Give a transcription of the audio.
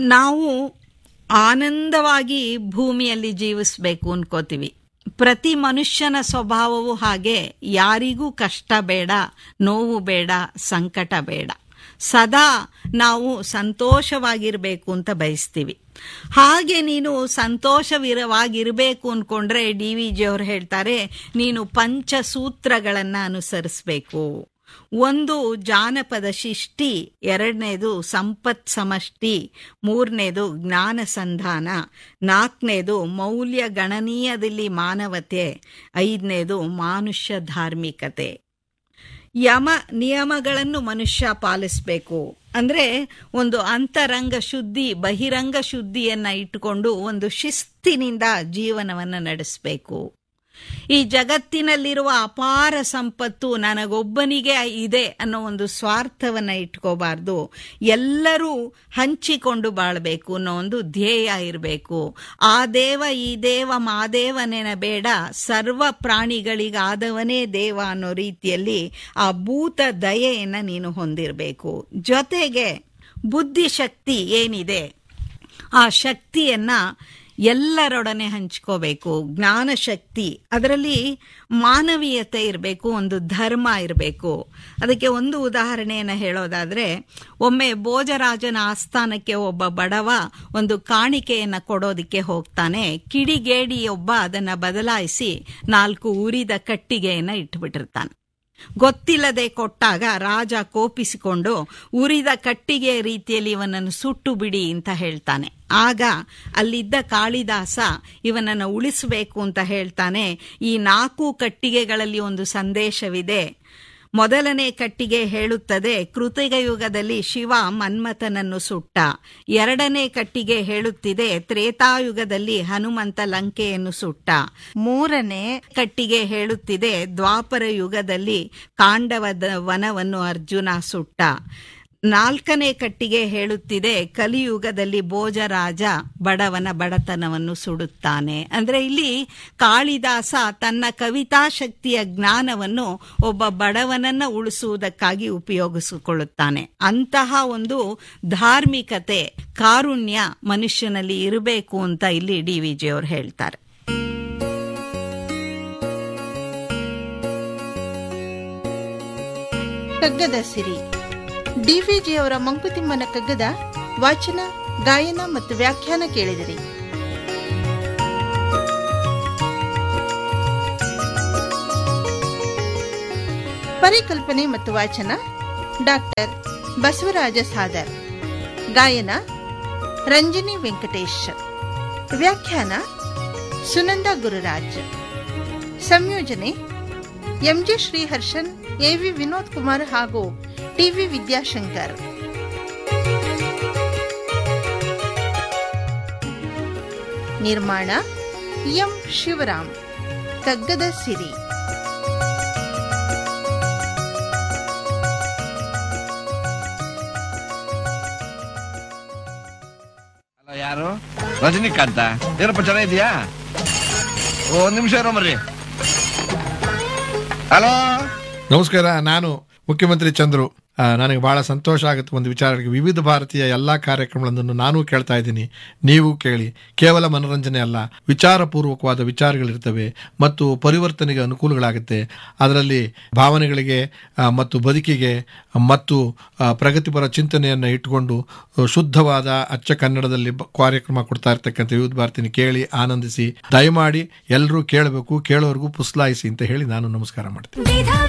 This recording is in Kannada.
ನಾವು ಆನಂದವಾಗಿ ಭೂಮಿಯಲ್ಲಿ ಜೀವಿಸ್ಬೇಕು ಅನ್ಕೋತೀವಿ ಪ್ರತಿ ಮನುಷ್ಯನ ಸ್ವಭಾವವು ಹಾಗೆ ಯಾರಿಗೂ ಕಷ್ಟ ಬೇಡ ನೋವು ಬೇಡ ಸಂಕಟ ಬೇಡ ಸದಾ ನಾವು ಸಂತೋಷವಾಗಿರಬೇಕು ಅಂತ ಬಯಸ್ತೀವಿ ಹಾಗೆ ನೀನು ಸಂತೋಷವಿರವಾಗಿರಬೇಕು ಅನ್ಕೊಂಡ್ರೆ ಡಿ ವಿ ಜಿ ಅವರು ಹೇಳ್ತಾರೆ ನೀನು ಪಂಚಸೂತ್ರಗಳನ್ನು ಅನುಸರಿಸಬೇಕು ಒಂದು ಜಾನಪದ ಶಿಷ್ಟಿ ಎರಡನೇದು ಸಂಪತ್ ಸಮಷ್ಟಿ ಮೂರನೇದು ಜ್ಞಾನ ಸಂಧಾನ ನಾಲ್ಕನೇದು ಮೌಲ್ಯ ಗಣನೀಯದಲ್ಲಿ ಮಾನವತೆ ಐದನೇದು ಮಾನುಷ್ಯ ಧಾರ್ಮಿಕತೆ ಯಮ ನಿಯಮಗಳನ್ನು ಮನುಷ್ಯ ಪಾಲಿಸಬೇಕು ಅಂದ್ರೆ ಒಂದು ಅಂತರಂಗ ಶುದ್ಧಿ ಬಹಿರಂಗ ಶುದ್ಧಿಯನ್ನ ಇಟ್ಟುಕೊಂಡು ಒಂದು ಶಿಸ್ತಿನಿಂದ ಜೀವನವನ್ನು ನಡೆಸಬೇಕು ಈ ಜಗತ್ತಿನಲ್ಲಿರುವ ಅಪಾರ ಸಂಪತ್ತು ನನಗೊಬ್ಬನಿಗೆ ಇದೆ ಅನ್ನೋ ಒಂದು ಸ್ವಾರ್ಥವನ್ನ ಇಟ್ಕೋಬಾರ್ದು ಎಲ್ಲರೂ ಹಂಚಿಕೊಂಡು ಬಾಳ್ಬೇಕು ಅನ್ನೋ ಒಂದು ಧ್ಯೇಯ ಇರಬೇಕು ಆ ದೇವ ಈ ದೇವ ಮಾದೇವನೇನ ಬೇಡ ಸರ್ವ ಪ್ರಾಣಿಗಳಿಗಾದವನೇ ದೇವ ಅನ್ನೋ ರೀತಿಯಲ್ಲಿ ಆ ಭೂತ ದಯೆಯನ್ನ ನೀನು ಹೊಂದಿರಬೇಕು ಜೊತೆಗೆ ಬುದ್ಧಿಶಕ್ತಿ ಏನಿದೆ ಆ ಶಕ್ತಿಯನ್ನ ಎಲ್ಲರೊಡನೆ ಹಂಚ್ಕೋಬೇಕು ಜ್ಞಾನ ಶಕ್ತಿ ಅದರಲ್ಲಿ ಮಾನವೀಯತೆ ಇರಬೇಕು ಒಂದು ಧರ್ಮ ಇರಬೇಕು ಅದಕ್ಕೆ ಒಂದು ಉದಾಹರಣೆಯನ್ನು ಹೇಳೋದಾದ್ರೆ ಒಮ್ಮೆ ಭೋಜರಾಜನ ಆಸ್ಥಾನಕ್ಕೆ ಒಬ್ಬ ಬಡವ ಒಂದು ಕಾಣಿಕೆಯನ್ನು ಕೊಡೋದಕ್ಕೆ ಹೋಗ್ತಾನೆ ಕಿಡಿಗೇಡಿಯೊಬ್ಬ ಅದನ್ನು ಬದಲಾಯಿಸಿ ನಾಲ್ಕು ಉರಿದ ಕಟ್ಟಿಗೆಯನ್ನು ಇಟ್ಬಿಟ್ಟಿರ್ತಾನೆ ಗೊತ್ತಿಲ್ಲದೆ ಕೊಟ್ಟಾಗ ರಾಜ ಕೋಪಿಸಿಕೊಂಡು ಉರಿದ ಕಟ್ಟಿಗೆ ರೀತಿಯಲ್ಲಿ ಇವನನ್ನು ಸುಟ್ಟು ಬಿಡಿ ಅಂತ ಹೇಳ್ತಾನೆ ಆಗ ಅಲ್ಲಿದ್ದ ಕಾಳಿದಾಸ ಇವನನ್ನು ಉಳಿಸಬೇಕು ಅಂತ ಹೇಳ್ತಾನೆ ಈ ನಾಲ್ಕು ಕಟ್ಟಿಗೆಗಳಲ್ಲಿ ಒಂದು ಸಂದೇಶವಿದೆ ಮೊದಲನೇ ಕಟ್ಟಿಗೆ ಹೇಳುತ್ತದೆ ಕೃತಿಗ ಯುಗದಲ್ಲಿ ಶಿವ ಮನ್ಮಥನನ್ನು ಸುಟ್ಟ ಎರಡನೇ ಕಟ್ಟಿಗೆ ಹೇಳುತ್ತಿದೆ ತ್ರೇತಾಯುಗದಲ್ಲಿ ಹನುಮಂತ ಲಂಕೆಯನ್ನು ಸುಟ್ಟ ಮೂರನೇ ಕಟ್ಟಿಗೆ ಹೇಳುತ್ತಿದೆ ದ್ವಾಪರ ಯುಗದಲ್ಲಿ ಕಾಂಡವದ ವನವನ್ನು ಅರ್ಜುನ ಸುಟ್ಟ ನಾಲ್ಕನೇ ಕಟ್ಟಿಗೆ ಹೇಳುತ್ತಿದೆ ಕಲಿಯುಗದಲ್ಲಿ ಭೋಜರಾಜ ಬಡವನ ಬಡತನವನ್ನು ಸುಡುತ್ತಾನೆ ಅಂದ್ರೆ ಇಲ್ಲಿ ಕಾಳಿದಾಸ ತನ್ನ ಕವಿತಾ ಶಕ್ತಿಯ ಜ್ಞಾನವನ್ನು ಒಬ್ಬ ಬಡವನನ್ನ ಉಳಿಸುವುದಕ್ಕಾಗಿ ಉಪಯೋಗಿಸಿಕೊಳ್ಳುತ್ತಾನೆ ಅಂತಹ ಒಂದು ಧಾರ್ಮಿಕತೆ ಕಾರುಣ್ಯ ಮನುಷ್ಯನಲ್ಲಿ ಇರಬೇಕು ಅಂತ ಇಲ್ಲಿ ಡಿ ವಿ ಜಿ ಅವರು ಹೇಳ್ತಾರೆ ಕಗ್ಗದ ಸಿರಿ ಡಿವಿಜಿಯವರ ಮಂಕುತಿಮ್ಮನ ಕಗ್ಗದ ವಾಚನ ಗಾಯನ ಮತ್ತು ವ್ಯಾಖ್ಯಾನ ಕೇಳಿದಿರಿ ಪರಿಕಲ್ಪನೆ ಮತ್ತು ವಾಚನ ಡಾಕ್ಟರ್ ಬಸವರಾಜ ಸಾದರ್ ಗಾಯನ ರಂಜನಿ ವೆಂಕಟೇಶ್ ವ್ಯಾಖ್ಯಾನ ಸುನಂದ ಗುರುರಾಜ್ ಸಂಯೋಜನೆ ಎಂಜೆ ಶ್ರೀಹರ್ಷನ್ ಎವಿ ವಿನೋದ್ ಕುಮಾರ್ ಹಾಗೂ ಟಿವಿ ವಿದ್ಯಾಶಂಕರ್ ನಿರ್ಮಾಣ ಎಂ ಶಿವರಾಮ್ ಕಗ್ಗದ ಸಿರಿ ಅಲ್ಲ ಯಾರು ರಜನಿಕಾಂತ ಏನಪ್ಪ ಚೆನ್ನಾಗಿದ್ಯಾ ಓ ಒಂದ್ ನಿಮಿಷ ಇರೋ ಮರ್ರಿ ಹಲೋ ನಮಸ್ಕಾರ ನಾನು ಮುಖ್ಯಮಂತ್ರಿ ಚಂದ್ರು ಆ, ನನಗೆ ಬಹಳ ಸಂತೋಷ ಆಗುತ್ತೆ ಒಂದು ವಿಚಾರಕ್ಕೆ ವಿವಿಧ ಭಾರತೀಯ ಎಲ್ಲಾ ಕಾರ್ಯಕ್ರಮಗಳನ್ನು ನಾನು ಕೇಳ್ತಾ ಇದ್ದೀನಿ ನೀವು ಕೇಳಿ ಕೇವಲ ಮನೋರಂಜನೆ ಅಲ್ಲ ವಿಚಾರಪೂರ್ವಕವಾದ ವಿಚಾರಗಳಿರ್ತವೆ ಮತ್ತು ಪರಿವರ್ತನೆಗೆ ಅನುಕೂಲಗಳಾಗುತ್ತೆ ಅದರಲ್ಲಿ ಭಾವನೆಗಳಿಗೆ ಆ, ಮತ್ತು ಬದುಕಿಗೆ ಮತ್ತು ಆ, ಪ್ರಗತಿಪರ ಚಿಂತನೆಯನ್ನು ಇಟ್ಟುಕೊಂಡು ಆ, ಶುದ್ಧವಾದ ಅಚ್ಚ ಕನ್ನಡದಲ್ಲಿ ಬ- ಕಾರ್ಯಕ್ರಮ ಕೊಡ್ತಾ ಇರ್ತಕ್ಕಂಥ ವಿವಿಧ ಭಾರತಿನಿ ಕೇಳಿ ಆನಂದಿಸಿ ದಯಮಾಡಿ ಎಲ್ಲರೂ ಕೇಳಬೇಕು ಕೇಳೋರ್ಗೂ ಪುಸ್ಲಾಯಿಸಿ ಅಂತ ಹೇಳಿ ನಾನು ನಮಸ್ಕಾರ ಮಾಡ್ತೀನಿ